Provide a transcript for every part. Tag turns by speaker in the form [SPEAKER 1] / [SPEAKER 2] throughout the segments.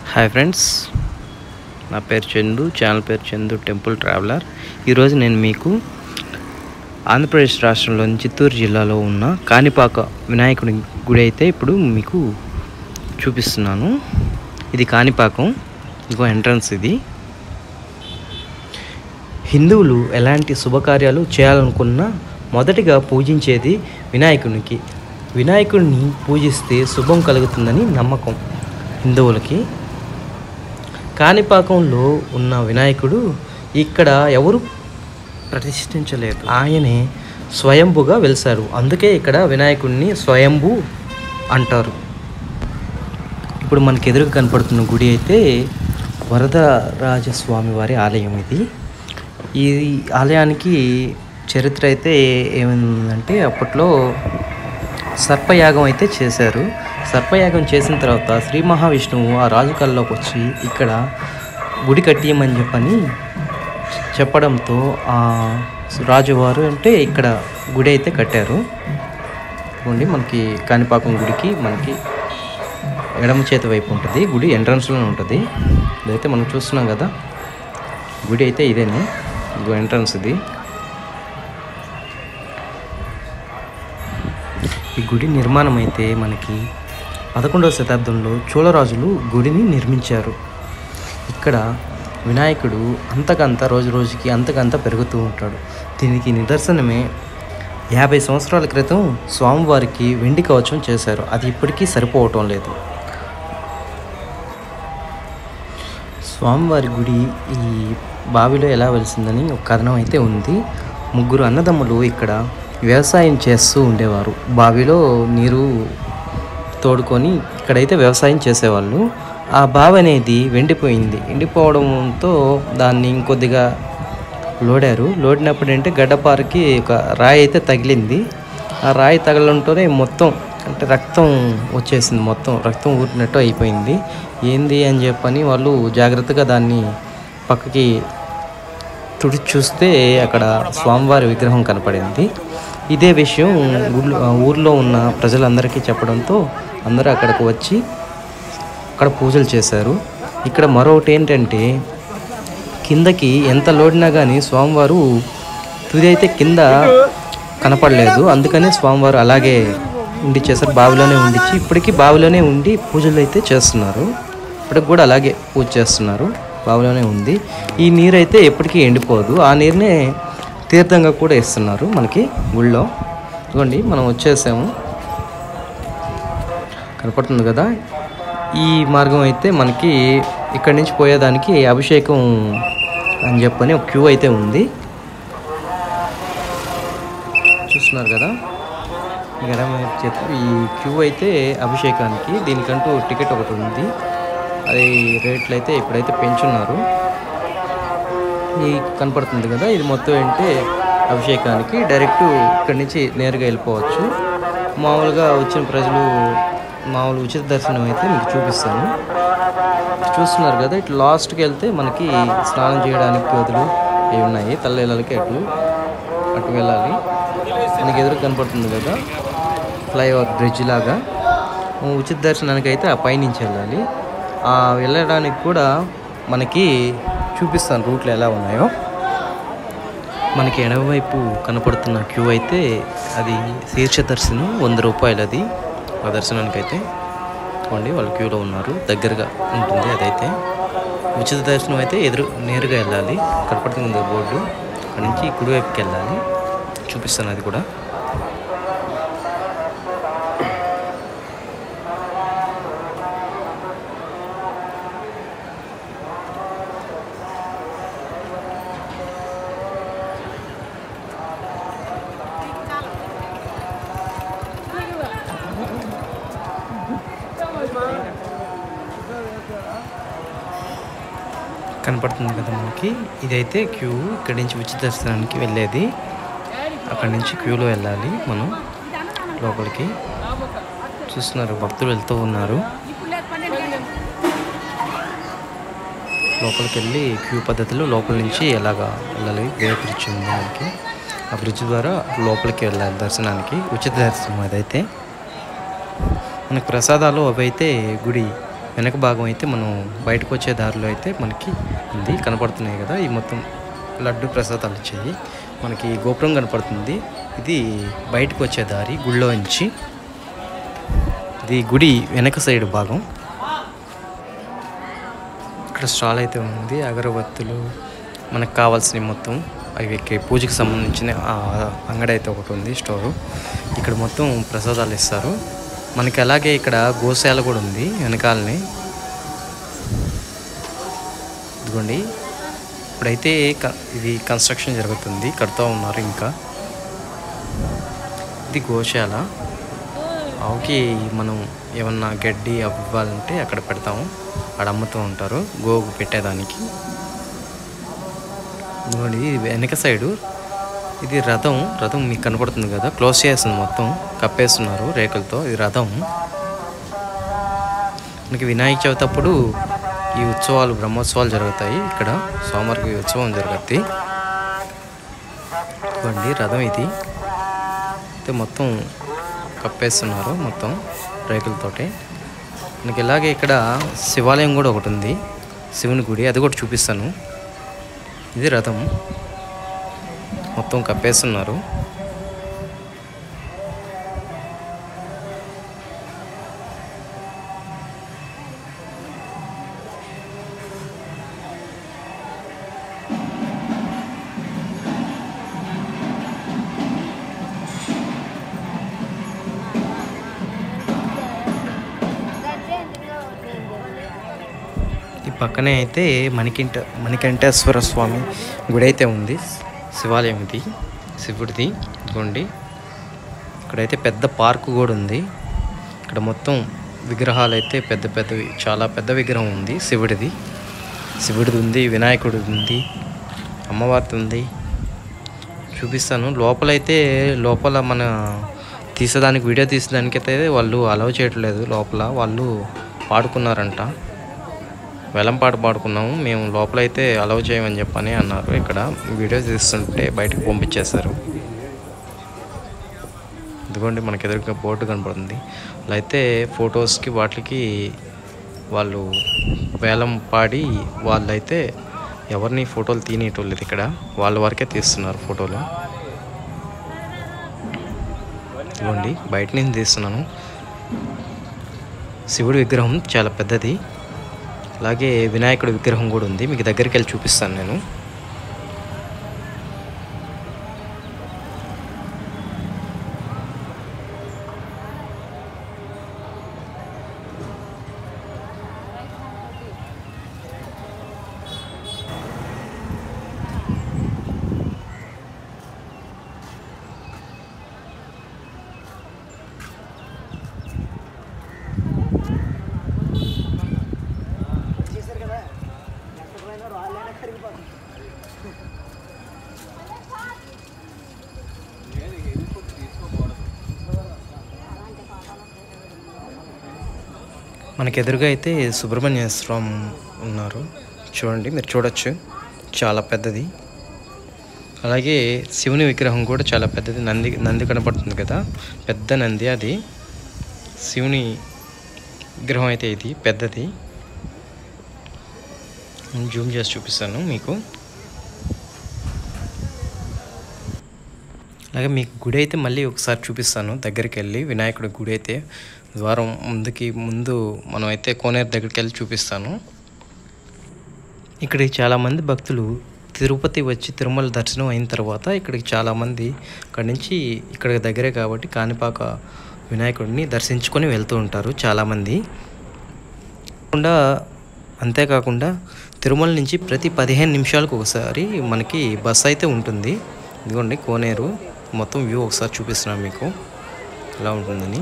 [SPEAKER 1] hi friends నా పేరు Chandu channel పేరు చందు టెంపుల్ ట్రావెలర్ ఈరోజు నేను మీకు ఆంధ్రప్రదేశ్ రాష్ట్రంలోని చిత్తూరు జిల్లాలో ఉన్న కాణిపాక వినాయకుడి గుడి అయితే ఇప్పుడు మీకు చూపిస్తున్నాను ఇది కాణిపాకం ఇదిగో ఎంట్రన్స్ ఇది హిందువులు ఎలాంటి శుభకార్యాలు చేయాలనుకున్నా మొదటిగా పూజించేది వినాయకునికి వినాయకుడిని పూజిస్తే శుభం కలుగుతుందని నమ్మకం హిందువులకి కాణిపాకంలో ఉన్న వినాయకుడు ఇక్కడ ఎవరు ప్రతిష్ఠించలేదు ఆయనే స్వయంభుగా వెలిశారు అందుకే ఇక్కడ వినాయకుడిని స్వయంభు అంటారు ఇప్పుడు మనకి ఎదురుగా కనపడుతున్న గుడి అయితే వరదరాజస్వామి వారి ఆలయం ఇది ఈ ఆలయానికి చరిత్ర అయితే ఏమైందంటే అప్పట్లో సర్పయాగం అయితే చేశారు సర్పయాగం చేసిన తర్వాత శ్రీ మహావిష్ణువు ఆ రాజు కల్లోకి వచ్చి ఇక్కడ గుడి కట్టియమని చెప్పని చెప్పడంతో ఆ రాజువారు అంటే ఇక్కడ గుడి అయితే కట్టారు ఇదిగోండి మనకి కాణిపాకం గుడికి మనకి ఎడమ చేతి వైపు ఉంటుంది గుడి ఎంట్రన్స్లోనే ఉంటుంది ఇదైతే మనం చూస్తున్నాం కదా గుడి అయితే ఇదేనే ఇదిగో ఎంట్రన్స్ ఇది ఈ గుడి నిర్మాణం అయితే మనకి పదకొండవ శతాబ్దంలో చోళరాజులు గుడిని నిర్మించారు ఇక్కడ వినాయకుడు అంతకంత రోజు రోజుకి అంతకంత పెరుగుతూ ఉంటాడు దీనికి నిదర్శనమే యాభై సంవత్సరాల క్రితం స్వామివారికి వెండి కవచం చేశారు అది ఇప్పటికీ సరిపోవటం లేదు స్వామివారి గుడి ఈ బావిలో ఎలా వెలిసిందని ఒక కథనం అయితే ఉంది ముగ్గురు అన్నదమ్ములు ఇక్కడ వ్యవసాయం చేస్తూ ఉండేవారు బావిలో నీరు తోడుకొని ఇక్కడైతే వ్యవసాయం చేసేవాళ్ళు ఆ బావి అనేది వెండిపోయింది ఎండిపోవడంతో దాన్ని ఇంకొద్దిగా లోడారు లోడినప్పుడు అంటే గడ్డపారకి ఒక రాయి అయితే తగిలింది ఆ రాయి తగలడంతోనే మొత్తం అంటే రక్తం వచ్చేసింది మొత్తం రక్తం ఊరినట్టు అయిపోయింది ఏంది అని చెప్పని వాళ్ళు జాగ్రత్తగా దాన్ని పక్కకి తుడిచి చూస్తే అక్కడ స్వామివారి విగ్రహం కనపడింది ఇదే విషయం ఊళ్ళో ఊర్లో ఉన్న ప్రజలందరికీ చెప్పడంతో అందరూ అక్కడికి వచ్చి అక్కడ పూజలు చేశారు ఇక్కడ మరొకటి ఏంటంటే కిందకి ఎంత లోడినా కానీ స్వామివారు తుది అయితే కింద కనపడలేదు అందుకనే స్వామివారు అలాగే ఉండి చేశారు బావిలోనే ఉండిచ్చి ఇప్పటికీ బావిలోనే ఉండి పూజలు అయితే చేస్తున్నారు ఇప్పటికి కూడా అలాగే పూజ చేస్తున్నారు బావిలోనే ఉంది ఈ నీరు అయితే ఎప్పటికీ ఎండిపోదు ఆ నీరునే తీర్థంగా కూడా ఇస్తున్నారు మనకి గుళ్ళో ఇదిగోండి మనం వచ్చేసాము కనపడుతుంది కదా ఈ మార్గం అయితే మనకి ఇక్కడి నుంచి పోయేదానికి అభిషేకం అని చెప్పని ఒక క్యూ అయితే ఉంది చూస్తున్నారు కదా ఎడమ చేతి ఈ క్యూ అయితే అభిషేకానికి దీనికంటూ టికెట్ ఒకటి ఉంది అది రేట్లు అయితే ఇప్పుడైతే పెంచున్నారు ఈ కనపడుతుంది కదా ఇది మొత్తం ఏంటంటే అభిషేకానికి డైరెక్ట్ ఇక్కడి నుంచి నేరుగా వెళ్ళిపోవచ్చు మామూలుగా వచ్చిన ప్రజలు మామూలు ఉచిత దర్శనం అయితే మీకు చూపిస్తాను చూస్తున్నారు కదా ఇట్లా లాస్ట్కి వెళ్తే మనకి స్నానం చేయడానికి గదులు ఇవి ఉన్నాయి తల్లేళ్ళకి అట్లు అటు వెళ్ళాలి మనకి ఎదురు కనపడుతుంది కదా ఫ్లైఓవర్ బ్రిడ్జ్ లాగా ఉచిత దర్శనానికి అయితే ఆ పైనుంచి వెళ్ళాలి ఆ వెళ్ళడానికి కూడా మనకి చూపిస్తాను రూట్లు ఎలా ఉన్నాయో మనకి ఎడమవైపు కనపడుతున్న క్యూ అయితే అది శీర్ష దర్శనం వంద రూపాయలు అది ఆ దర్శనానికి అయితే చూడండి వాళ్ళు క్యూలో ఉన్నారు దగ్గరగా ఉంటుంది అదైతే ఉచిత దర్శనం అయితే ఎదురు నేరుగా వెళ్ళాలి కనపడుతుంది కదా బోర్డు అక్కడి నుంచి కుడివైపుకి వెళ్ళాలి చూపిస్తాను అది కూడా కనపడుతుంది కదా మనకి ఇదైతే క్యూ ఇక్కడి నుంచి ఉచిత దర్శనానికి వెళ్ళేది అక్కడి నుంచి క్యూలో వెళ్ళాలి మనం లోపలికి చూస్తున్నారు భక్తులు వెళ్తూ ఉన్నారు లోపలికి వెళ్ళి క్యూ పద్ధతిలో లోపల నుంచి ఎలాగా వెళ్ళాలి వే బ్రిడ్జ్ ఉంది మనకి ఆ బ్రిడ్జ్ ద్వారా లోపలికి వెళ్ళాలి దర్శనానికి ఉచిత దర్శనం అదైతే మనకి ప్రసాదాలు అవి అయితే గుడి వెనక భాగం అయితే మనం బయటకు వచ్చే దారిలో అయితే మనకి ఉంది కనపడుతున్నాయి కదా ఈ మొత్తం లడ్డు ప్రసాదాలు వచ్చాయి మనకి గోపురం కనపడుతుంది ఇది బయటకు వచ్చే దారి గుళ్ళో నుంచి ఇది గుడి వెనక సైడ్ భాగం ఇక్కడ స్టాల్ అయితే ఉంది అగరబత్తులు మనకు కావాల్సినవి మొత్తం అవి ఎక్కి పూజకి సంబంధించిన ఆ అంగడి అయితే ఒకటి ఉంది స్టోరు ఇక్కడ మొత్తం ప్రసాదాలు ఇస్తారు మనకి అలాగే ఇక్కడ గోశాల కూడా ఉంది వెనకాలని ఇదిగోండి ఇప్పుడైతే క- ఇది కన్స్ట్రక్షన్ జరుగుతుంది కడుతూ ఉన్నారు ఇంకా ఇది గోశాల ఆవుకి మనం ఏమన్నా గడ్డి అవి ఇవ్వాలంటే అక్కడ పెడతాము అక్కడ అమ్ముతూ ఉంటారు గోగు పెట్టేదానికి ఇదిగోండి ఇది వెనక సైడు ఇది రథం రథం మీకు కనపడుతుంది కదా క్లోజ్ చేస్తుంది మొత్తం కప్పేస్తున్నారు రేకులతో ఇది రథం మనకి వినాయక చవితి అప్పుడు ఈ ఉత్సవాలు బ్రహ్మోత్సవాలు జరుగుతాయి ఇక్కడ సోమవారికి ఉత్సవం జరుగుద్ది ఇదిగోండి రథం ఇది అయితే మొత్తం కప్పేస్తున్నారు మొత్తం రేకులతోటి మనకి ఇలాగే ఇక్కడ శివాలయం కూడా ఒకటి ఉంది శివుని గుడి అది కూడా చూపిస్తాను ఇది రథం మొత్తం కప్పేస్తున్నారు ఈ పక్కనే అయితే మణికంఠ మణికంఠేశ్వర స్వామి గుడి అయితే ఉంది శివాలయం ఇది శివుడిది ఇదిగోండి ఇక్కడైతే పెద్ద పార్కు కూడా ఉంది ఇక్కడ మొత్తం విగ్రహాలు అయితే పెద్ద పెద్దవి చాలా పెద్ద విగ్రహం ఉంది శివుడిది శివుడిది ఉంది వినాయకుడిది ఉంది అమ్మవారిది ఉంది చూపిస్తాను లోపలైతే లోపల మన తీసేదానికి వీడియో తీసేదానికి అయితే వాళ్ళు అలౌ చేయట్లేదు లోపల వాళ్ళు పాడుకున్నారంట వెలంపాట పాడుకున్నాము మేము లోపలైతే అలౌ చేయమని చెప్పని అన్నారు ఇక్కడ వీడియో తీస్తుంటే బయటకు పంపించేశారు ఇదిగోండి మనకి ఎదురుగా బోర్డు కనపడుతుంది అలా అయితే ఫొటోస్కి వాటికి వాళ్ళు వేలం పాడి వాళ్ళైతే ఎవరిని ఫోటోలు తీయటోళ్ళది ఇక్కడ వాళ్ళ వరకే తీస్తున్నారు ఫోటోలు ఇదిగోండి బయట నుంచి తీస్తున్నాను శివుడి విగ్రహం చాలా పెద్దది అలాగే వినాయకుడి విగ్రహం కూడా ఉంది మీకు దగ్గరికి వెళ్ళి చూపిస్తాను నేను మనకి ఎదురుగా అయితే సుబ్రహ్మణ్య స్వామి ఉన్నారు చూడండి మీరు చూడొచ్చు చాలా పెద్దది అలాగే శివుని విగ్రహం కూడా చాలా పెద్దది నంది నంది కనపడుతుంది కదా పెద్ద నంది అది శివుని విగ్రహం అయితే ఇది పెద్దది నేను జూమ్ చేసి చూపిస్తాను మీకు అలాగే మీకు గుడి అయితే మళ్ళీ ఒకసారి చూపిస్తాను దగ్గరికి వెళ్ళి వినాయకుడి గుడి అయితే ద్వారం ముందుకి ముందు మనం అయితే కోనేరు దగ్గరికి వెళ్ళి చూపిస్తాను ఇక్కడికి చాలామంది భక్తులు తిరుపతి వచ్చి తిరుమల దర్శనం అయిన తర్వాత ఇక్కడికి చాలామంది ఇక్కడి నుంచి ఇక్కడ దగ్గరే కాబట్టి కాణిపాక వినాయకుడిని దర్శించుకొని వెళ్తూ ఉంటారు చాలామంది కాకుండా అంతేకాకుండా తిరుమల నుంచి ప్రతి పదిహేను నిమిషాలకు ఒకసారి మనకి బస్ అయితే ఉంటుంది ఇదిగోండి కోనేరు మొత్తం వ్యూ ఒకసారి చూపిస్తున్నాను మీకు ఎలా ఉంటుందని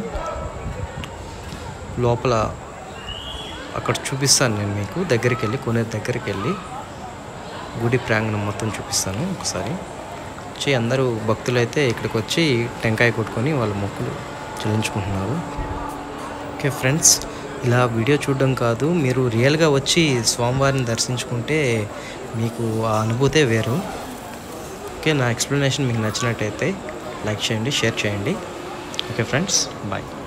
[SPEAKER 1] లోపల అక్కడ చూపిస్తాను నేను మీకు దగ్గరికి వెళ్ళి కోనేరు దగ్గరికి వెళ్ళి గుడి ప్రాంగణం మొత్తం చూపిస్తాను ఒకసారి వచ్చి అందరూ భక్తులు అయితే ఇక్కడికి వచ్చి టెంకాయ కొట్టుకొని వాళ్ళ మొక్కులు చెల్లించుకుంటున్నారు ఓకే ఫ్రెండ్స్ ఇలా వీడియో చూడడం కాదు మీరు రియల్గా వచ్చి స్వామివారిని దర్శించుకుంటే మీకు ఆ అనుభూతే వేరు ఓకే నా ఎక్స్ప్లెనేషన్ మీకు నచ్చినట్టయితే లైక్ చేయండి షేర్ చేయండి ఓకే ఫ్రెండ్స్ బాయ్